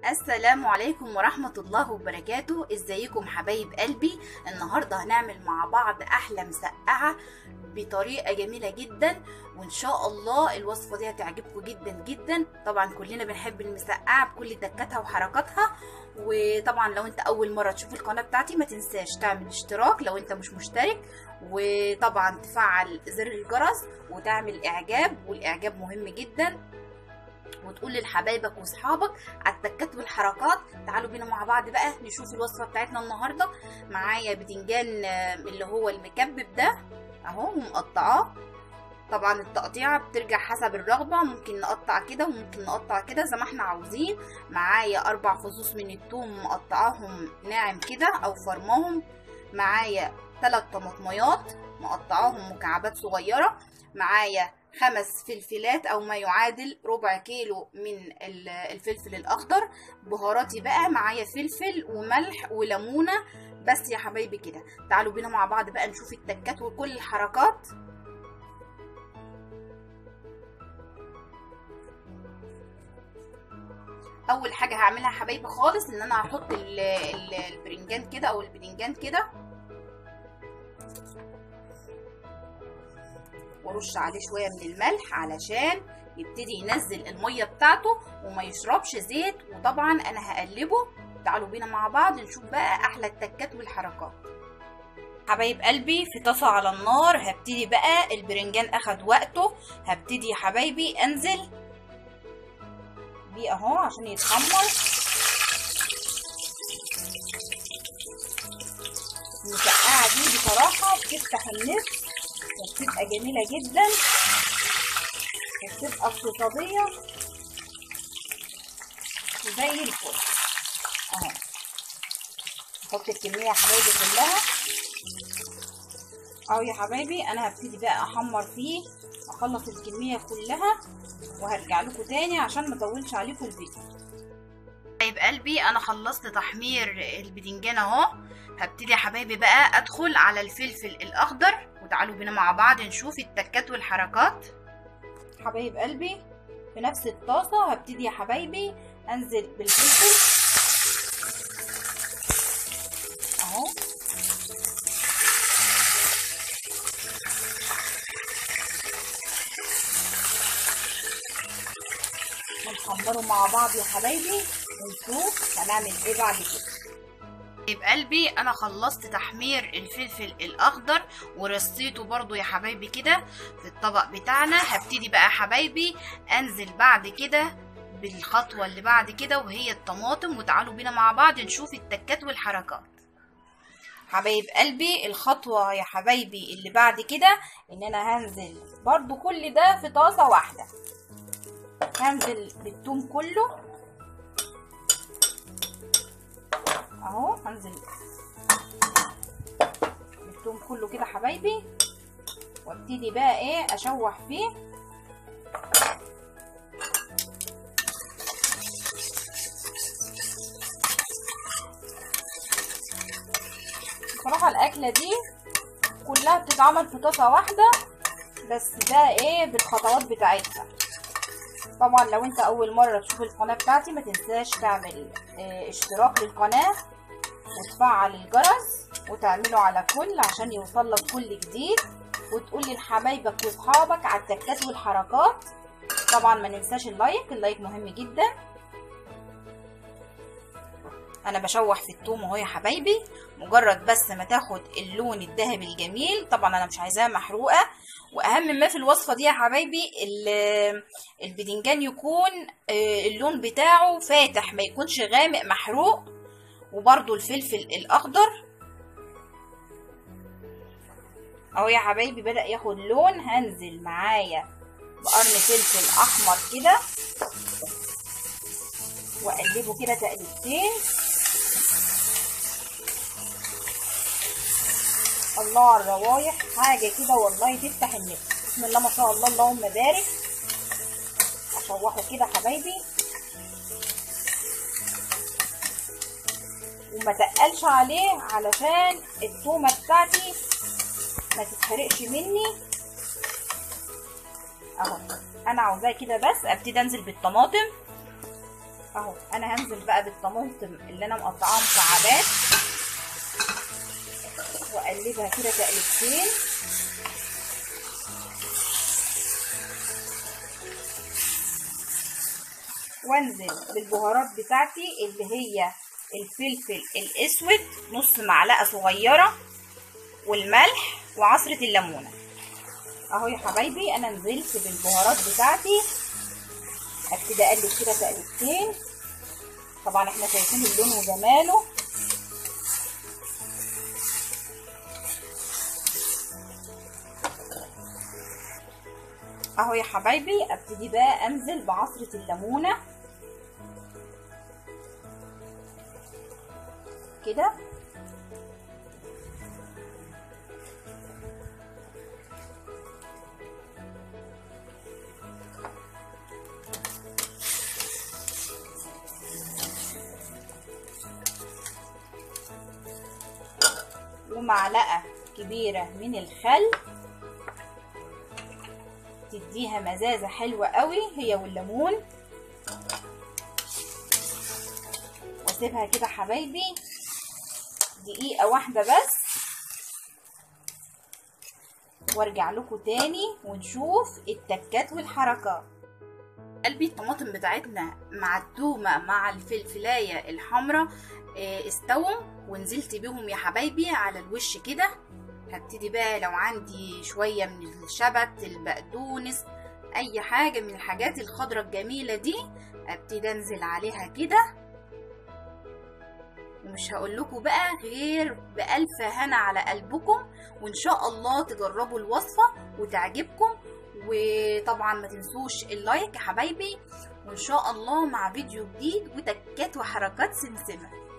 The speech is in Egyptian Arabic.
السلام عليكم ورحمة الله وبركاته ازيكم حبايب قلبي النهاردة هنعمل مع بعض احلى مسقعة بطريقة جميلة جدا وان شاء الله الوصفة دي هتعجبكم جدا جدا طبعا كلنا بنحب المسقعة بكل تكاتها وحركاتها وطبعا لو انت اول مرة تشوف القناة بتاعتي ما تنساش تعمل اشتراك لو انت مش مشترك وطبعا تفعل زر الجرس وتعمل اعجاب والاعجاب مهم جدا وتقول لحبايبك واصحابك على التكات والحركات تعالوا بينا مع بعض بقى نشوف الوصفه بتاعتنا النهارده معايا بتنجان اللي هو المكبب ده اهو ومقطعاه طبعا التقطيعه بترجع حسب الرغبه ممكن نقطع كده وممكن نقطع كده زي ما احنا عاوزين معايا اربع فصوص من الثوم مقطعاهم ناعم كده او فرماهم معايا ثلاث طماطميات مقطعاهم مكعبات صغيره معايا خمس فلفلات او ما يعادل ربع كيلو من الفلفل الاخضر بهاراتي بقى معايا فلفل وملح وليمونه بس يا حبايبي كده تعالوا بينا مع بعض بقى نشوف التكات وكل الحركات اول حاجه هعملها حبايبي خالص ان انا هحط البرنجان كده او البدنجان كده وارش عليه شويه من الملح علشان يبتدي ينزل الميه بتاعته وما يشربش زيت وطبعا انا هقلبه تعالوا بينا مع بعض نشوف بقى احلى التكات والحركات حبايب قلبي في طاسه على النار هبتدي بقى البرنجان اخد وقته هبتدي يا حبايبي انزل بيه اهو عشان يتحمر المسقعه دي بصراحه بتفتح النفس وبتبقى جميلة جدا وبتبقى اقتصادية وزي الفل اهو احط الكمية يا حبايبي كلها اهو يا حبايبي انا هبتدي بقى احمر فيه اخلص الكمية كلها وهرجع لكم تاني عشان ما اطولش عليكم الفيديو حبايب قلبي انا خلصت تحمير البدنجان اهو هبتدي يا حبايبي بقى ادخل على الفلفل الاخضر وتعالوا بينا مع بعض نشوف التكات والحركات حبايب قلبي في نفس الطاسة هبتدي يا حبايبي انزل بالفلفل اهو ونحمره مع بعض يا حبايبي ونشوف هنعمل ايه بعد كده حبايب قلبي انا خلصت تحمير الفلفل الاخضر ورصيته برضو يا حبايبي كده في الطبق بتاعنا هبتدي بقى حبايبي انزل بعد كده بالخطوة اللي بعد كده وهي الطماطم وتعالوا بينا مع بعض نشوف التكات والحركات حبايب قلبي الخطوة يا حبايبي اللي بعد كده ان انا هنزل برضو كل ده في طاسة واحدة هنزل بالثوم كله اهو هنزل الثوم كله كده حبايبي وابتدي بقى ايه اشوح فيه بصراحة الاكلة دي كلها بتتعمل في طاسة واحدة بس ده ايه بالخطوات بتاعتها طبعا لو انت اول مرة تشوف القناة بتاعتي ما تنساش تعمل اه اشتراك للقناة وتفعل الجرس وتعمله على كل عشان يوصلك كل جديد وتقول لحبايبك واصحابك على التكات والحركات طبعا ما ننساش اللايك اللايك مهم جدا انا بشوح في الثوم اهو يا حبايبي مجرد بس ما تاخد اللون الذهبي الجميل طبعا انا مش عايزاها محروقه واهم ما في الوصفه دي يا حبايبي البدنجان يكون اللون بتاعه فاتح ما يكونش غامق محروق وبرده الفلفل الاخضر اهو يا حبايبي بدا ياخد لون هنزل معايا بقرن فلفل احمر كده واقلبه كده تقليبتين الله على الروايح حاجة كده والله تفتح النفس بسم الله ما شاء الله اللهم بارك اشوحه كده حبايبي وما تقلش عليه علشان التومة بتاعتي ما تتحرقش مني اهو انا عاوزاه كده بس ابتدي انزل بالطماطم اهو انا هنزل بقى بالطماطم اللي انا مقطعاها مكعبات واقلبها كده تقلبتين وانزل بالبهارات بتاعتي اللي هي الفلفل الاسود نص معلقه صغيره والملح وعصره الليمونه اهو يا حبايبي انا نزلت بالبهارات بتاعتي ابتدي اقلب كده تقلبتين طبعا احنا شايفين اللون وجماله اهو يا حبايبي ابتدي بقى انزل بعصرة الليمونة كده ومعلقة كبيرة من الخل تديها مزازة حلوة قوي هي والليمون واسيبها كده حبايبي دقيقة واحدة بس وارجع لكم تاني ونشوف التكات والحركات قلبي الطماطم بتاعتنا مع التومة مع الفلفلاية الحمراء استووا ونزلت بيهم يا حبايبي على الوش كده هبتدي بقى لو عندي شوية من الشبت البقدونس اي حاجة من الحاجات الخضرة الجميلة دي ابتدي انزل عليها كده ومش هقول لكم بقى غير بألف هنا على قلبكم وإن شاء الله تجربوا الوصفة وتعجبكم وطبعا ما تنسوش اللايك يا حبايبي وإن شاء الله مع فيديو جديد وتكات وحركات سمسمة